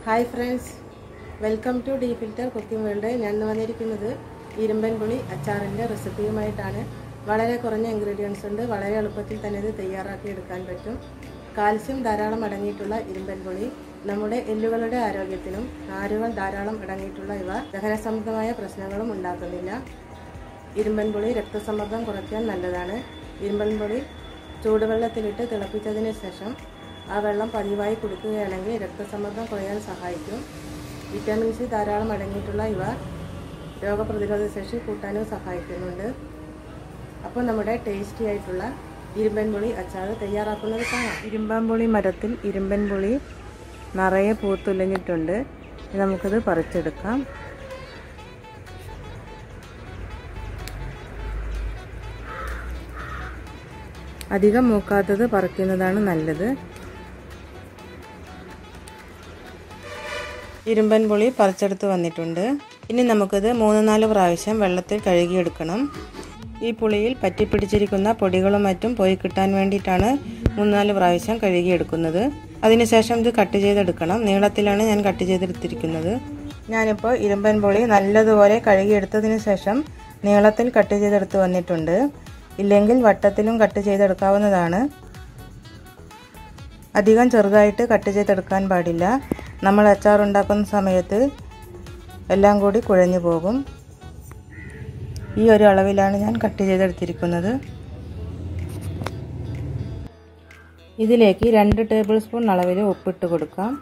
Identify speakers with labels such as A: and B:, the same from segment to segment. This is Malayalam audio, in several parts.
A: hi friends welcome to the filter cooking world ഞാൻ ഇന്ന് വന്നിരിക്കുന്നത് ഇരുമ്പൻ പുളി അച്ചാറിൻ്റെ റെസിപ്പിയുമായിട്ടാണ് വളരെ കുറഞ്ഞ ഇൻഗ്രീഡിയൻസ് ഉണ്ട് വളരെ എളുപ്പത്തിൽ തന്നെ ഇത് തയ്യാറാക്കി എടുക്കാൻ പറ്റും കാൽസ്യം ധാരാളം അടങ്ങിയിട്ടുള്ള ഇരുമ്പൻ പുളി നമ്മുടെ എല്ലുകളുടെ ആരോഗ്യത്തിനും നാരുകൾ ധാരാളം അടങ്ങിയിട്ടുള്ള ഇവ ദഹനസംബന്ധമായ പ്രശ്നങ്ങളും ഉണ്ടാക്കുന്നില്ല ഇരുമ്പൻ പുളി രക്തസമ്മർദ്ദം കുറയ്ക്കാൻ നല്ലതാണ് ഇരുമ്പൻ പുളി ചൂടുവെള്ളത്തിലിട്ട് തിളപ്പിച്ചതിന് ശേഷം ആ വെള്ളം പതിവായി കുടിക്കുകയാണെങ്കിൽ രക്തസമ്മർദ്ദം കുറയാൻ സഹായിക്കും വിറ്റാമിൻ സി ധാരാളം അടങ്ങിയിട്ടുള്ള ഇവ രോഗപ്രതിരോധ ശേഷി കൂട്ടാനും സഹായിക്കുന്നുണ്ട് അപ്പോൾ നമ്മുടെ ടേസ്റ്റി ആയിട്ടുള്ള ഇരുമ്പൻ പുളി അച്ചാർ തയ്യാറാക്കുന്നത് കാണാം ഇരുമ്പൻ പുളി മരത്തിൽ ഇരുമ്പൻ പുളി നിറയെ പൂത്തുലഞ്ഞിട്ടുണ്ട് നമുക്കിത് പറിച്ചെടുക്കാം അധികം മൂക്കാത്തത് പറിക്കുന്നതാണ് നല്ലത് ഇരുമ്പൻ പുളി പറിച്ചെടുത്ത് വന്നിട്ടുണ്ട് ഇനി നമുക്കിത് മൂന്ന് നാല് പ്രാവശ്യം വെള്ളത്തിൽ കഴുകിയെടുക്കണം ഈ പുളിയിൽ പറ്റിപ്പിടിച്ചിരിക്കുന്ന പൊടികളും മറ്റും പോയി കിട്ടാൻ വേണ്ടിയിട്ടാണ് മൂന്ന് നാല് പ്രാവശ്യം കഴുകിയെടുക്കുന്നത് അതിനുശേഷം ഇത് കട്ട് ചെയ്തെടുക്കണം നീളത്തിലാണ് ഞാൻ കട്ട് ചെയ്തെടുത്തിരിക്കുന്നത് ഞാനിപ്പോൾ ഇരുമ്പൻ പുളി നല്ലതുപോലെ കഴുകിയെടുത്തതിന് ശേഷം നീളത്തിൽ കട്ട് ചെയ്തെടുത്ത് വന്നിട്ടുണ്ട് ഇല്ലെങ്കിൽ വട്ടത്തിലും കട്ട് ചെയ്തെടുക്കാവുന്നതാണ് അധികം ചെറുതായിട്ട് കട്ട് ചെയ്തെടുക്കാൻ പാടില്ല നമ്മൾ അച്ചാർ ഉണ്ടാക്കുന്ന സമയത്ത് എല്ലാം കൂടി കുഴഞ്ഞു പോകും ഈ ഒരു അളവിലാണ് ഞാൻ കട്ട് ചെയ്തെടുത്തിരിക്കുന്നത് ഇതിലേക്ക് രണ്ട് ടേബിൾ സ്പൂൺ അളവിൽ ഉപ്പിട്ട് കൊടുക്കാം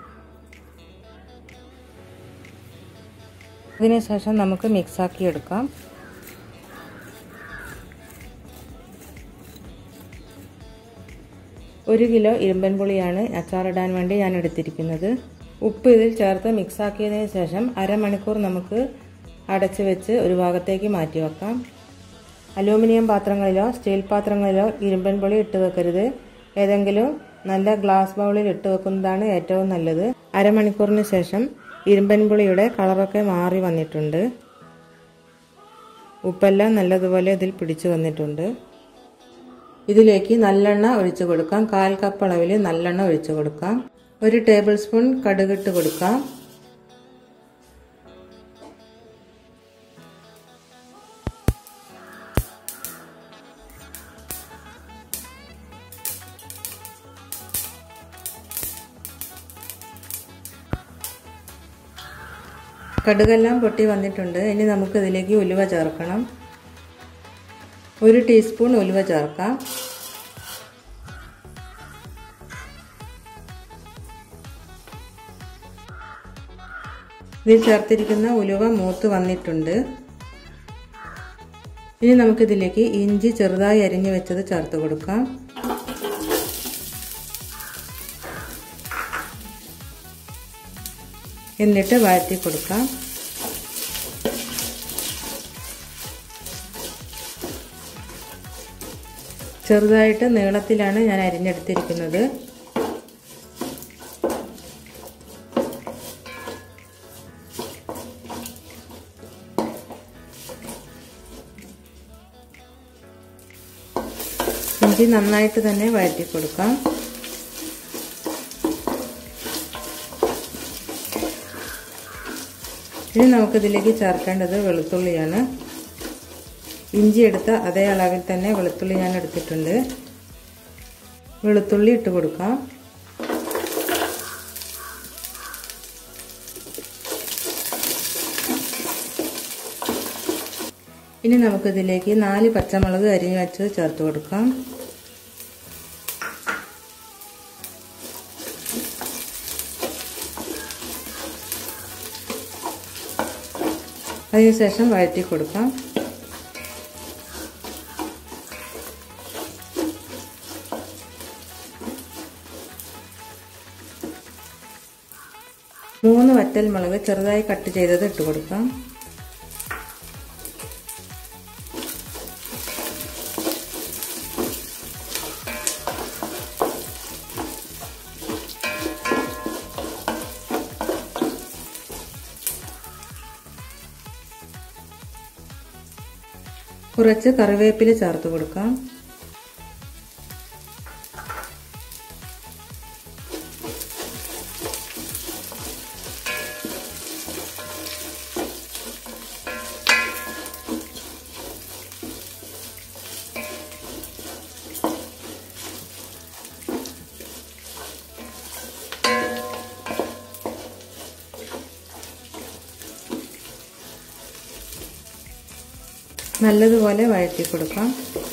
A: ഇതിനുശേഷം നമുക്ക് മിക്സാക്കി എടുക്കാം ഒരു കിലോ ഇരുമ്പൻ പുളിയാണ് അച്ചാറിടാൻ വേണ്ടി ഞാൻ എടുത്തിരിക്കുന്നത് ഉപ്പ് ഇതിൽ ചേർത്ത് മിക്സാക്കിയതിന് ശേഷം അരമണിക്കൂർ നമുക്ക് അടച്ചു വെച്ച് ഒരു ഭാഗത്തേക്ക് മാറ്റി വെക്കാം അലൂമിനിയം പാത്രങ്ങളിലോ സ്റ്റീൽ പാത്രങ്ങളിലോ ഇരുമ്പൻ പുളി ഇട്ട് വെക്കരുത് ഏതെങ്കിലും നല്ല ഗ്ലാസ് ബൗളിൽ ഇട്ട് വെക്കുന്നതാണ് ഏറ്റവും നല്ലത് അരമണിക്കൂറിന് ശേഷം ഇരുമ്പൻ പുളിയുടെ കളറൊക്കെ മാറി വന്നിട്ടുണ്ട് ഉപ്പെല്ലാം നല്ലതുപോലെ ഇതിൽ പിടിച്ചു വന്നിട്ടുണ്ട് ഇതിലേക്ക് നല്ലെണ്ണ ഒഴിച്ചു കൊടുക്കാം കാൽ കപ്പ് അളവിൽ നല്ലെണ്ണ ഒഴിച്ചു കൊടുക്കാം ഒരു ടേബിൾ സ്പൂൺ കടുകിട്ട് കൊടുക്കാം കടുകെല്ലാം പൊട്ടി വന്നിട്ടുണ്ട് ഇനി നമുക്ക് ഇതിലേക്ക് ഉലുവ ചേർക്കണം ഒരു ടീസ്പൂൺ ഉലുവ ചേർക്കാം ഇതിൽ ചേർത്തിരിക്കുന്ന ഉലുവ മൂത്ത് വന്നിട്ടുണ്ട് ഇനി നമുക്കിതിലേക്ക് ഇഞ്ചി ചെറുതായി അരിഞ്ഞു വെച്ചത് ചേർത്ത് കൊടുക്കാം എന്നിട്ട് വഴറ്റി കൊടുക്കാം ചെറുതായിട്ട് നീളത്തിലാണ് ഞാൻ അരിഞ്ഞെടുത്തിരിക്കുന്നത് ഇഞ്ചി നന്നായിട്ട് തന്നെ വഴറ്റി കൊടുക്കാം ഇനി നമുക്കിതിലേക്ക് ചേർക്കേണ്ടത് വെളുത്തുള്ളിയാണ് ഇഞ്ചി എടുത്ത അതേ അളവിൽ തന്നെ വെളുത്തുള്ളി ഞാൻ എടുത്തിട്ടുണ്ട് വെളുത്തുള്ളി ഇട്ട് കൊടുക്കാം ഇനി നമുക്കിതിലേക്ക് നാല് പച്ചമുളക് അരിഞ്ഞു വെച്ച് ചേർത്ത് കൊടുക്കാം അതിനുശേഷം വഴറ്റി കൊടുക്കാം മൂന്ന് വറ്റൽ മുളക് ചെറുതായി കട്ട് ചെയ്തത് ഇട്ട് കൊടുക്കാം കുറച്ച് കറിവേപ്പില ചേർത്ത് കൊടുക്കാം നല്ലതുപോലെ വഴറ്റി കൊടുക്കാം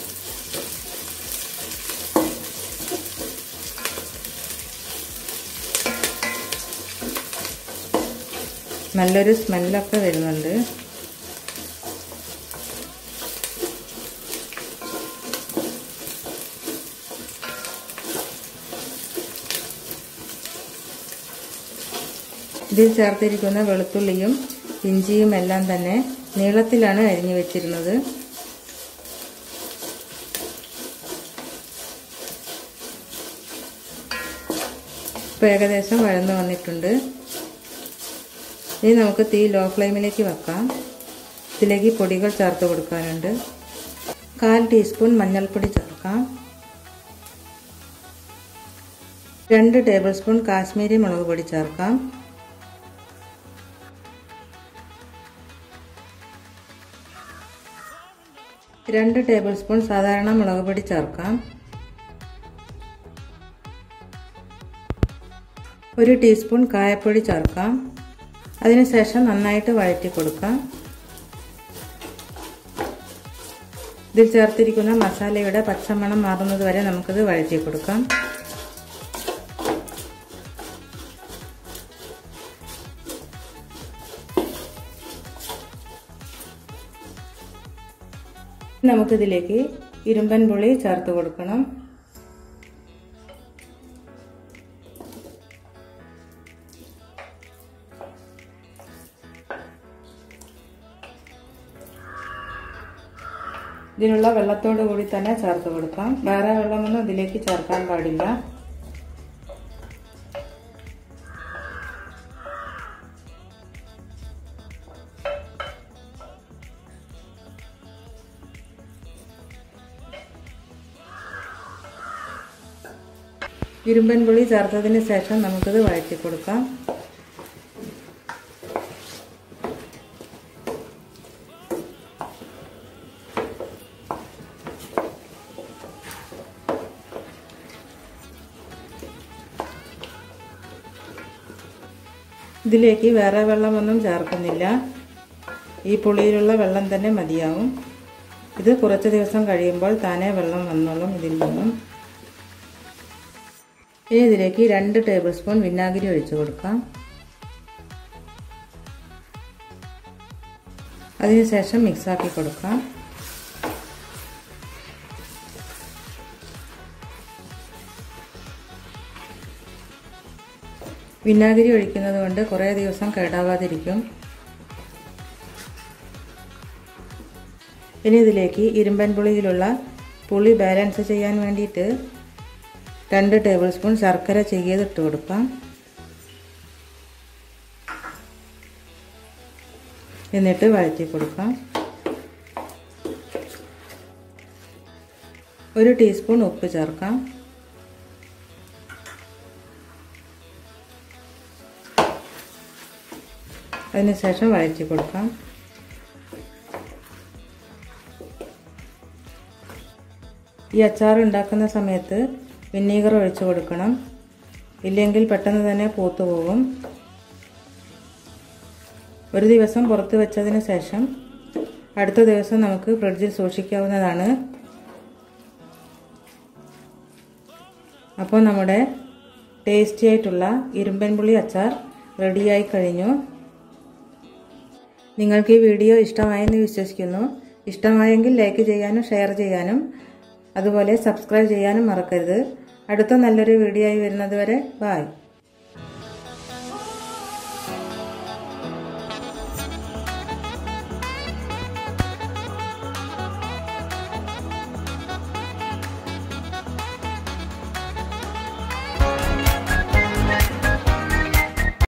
A: നല്ലൊരു സ്മെല്ലൊക്കെ വരുന്നുണ്ട് ഇതിൽ ചേർത്തിരിക്കുന്ന വെളുത്തുള്ളിയും ഇഞ്ചിയും എല്ലാം തന്നെ നീളത്തിലാണ് അരിഞ്ഞു വെച്ചിരുന്നത് ഇപ്പോൾ ഏകദേശം വഴന്നു വന്നിട്ടുണ്ട് ഇനി നമുക്ക് തീ ലോ ഫ്ലെയിമിലേക്ക് വെക്കാം ഇതിലേക്ക് പൊടികൾ ചേർത്ത് കൊടുക്കാനുണ്ട് കാൽ ടീസ്പൂൺ മഞ്ഞൾപ്പൊടി ചേർക്കാം രണ്ട് ടേബിൾ സ്പൂൺ കാശ്മീരി മുളക് പൊടി ചേർക്കാം രണ്ട് ടേബിൾ സ്പൂൺ സാധാരണ മുളക് പൊടി ചേർക്കാം ഒരു ടീസ്പൂൺ കായപ്പൊടി ചേർക്കാം അതിനുശേഷം നന്നായിട്ട് വഴറ്റി കൊടുക്കാം ഇതിൽ ചേർത്തിരിക്കുന്ന മസാലയുടെ പച്ചമണം മാറുന്നത് വരെ നമുക്കിത് വഴറ്റി കൊടുക്കാം നമുക്കിതിലേക്ക് ഇരുമ്പൻ പുളി ചേർത്ത് കൊടുക്കണം ഇതിനുള്ള വെള്ളത്തോട് കൂടി തന്നെ ചേർത്ത് കൊടുക്കാം വേറെ വെള്ളമൊന്നും ഇതിലേക്ക് ചേർക്കാൻ പാടില്ല ഇരുമ്പൻ പുളി ചേർത്തതിന് ശേഷം നമുക്കിത് വഴറ്റി കൊടുക്കാം ഇതിലേക്ക് വേറെ വെള്ളമൊന്നും ചേർക്കുന്നില്ല ഈ പുളിയിലുള്ള വെള്ളം തന്നെ മതിയാവും ഇത് കുറച്ച് ദിവസം കഴിയുമ്പോൾ താനേ വെള്ളം വന്നോളും ഇതിൽ നിന്നും ഇനി ഇതിലേക്ക് രണ്ട് ടേബിൾ സ്പൂൺ വിനാഗിരി ഒഴിച്ചു കൊടുക്കാം അതിനുശേഷം മിക്സാക്കി കൊടുക്കാം വിനാഗിരി ഒഴിക്കുന്നത് കൊണ്ട് കുറേ ദിവസം കേടാവാതിരിക്കും ഇനി ഇതിലേക്ക് ഇരുമ്പൻ പുളിയിലുള്ള പുളി ബാലൻസ് ചെയ്യാൻ വേണ്ടിയിട്ട് രണ്ട് ടേബിൾ സ്പൂൺ ശർക്കര ചെയ്തിട്ട് കൊടുക്കാം എന്നിട്ട് വഴറ്റി കൊടുക്കാം ഒരു ടീസ്പൂൺ ഉപ്പ് ചേർക്കാം അതിനുശേഷം വഴറ്റി കൊടുക്കാം ഈ അച്ചാർ ഉണ്ടാക്കുന്ന സമയത്ത് വിനീഗർ ഒഴിച്ചു കൊടുക്കണം ഇല്ലെങ്കിൽ പെട്ടെന്ന് തന്നെ പൂത്തു പോകും ഒരു ദിവസം പുറത്ത് വെച്ചതിന് ശേഷം അടുത്ത ദിവസം നമുക്ക് ഫ്രിഡ്ജിൽ സൂക്ഷിക്കാവുന്നതാണ് അപ്പോൾ നമ്മുടെ ടേസ്റ്റി ആയിട്ടുള്ള ഇരുമ്പൻ പുളി അച്ചാർ റെഡിയായി കഴിഞ്ഞു നിങ്ങൾക്ക് ഈ വീഡിയോ ഇഷ്ടമായെന്ന് വിശ്വസിക്കുന്നു ഇഷ്ടമായെങ്കിൽ ലൈക്ക് ചെയ്യാനും ഷെയർ ചെയ്യാനും അതുപോലെ സബ്സ്ക്രൈബ് ചെയ്യാനും മറക്കരുത് അടുത്ത നല്ലൊരു വീഡിയോ ആയി വരുന്നത് വരെ ബായ്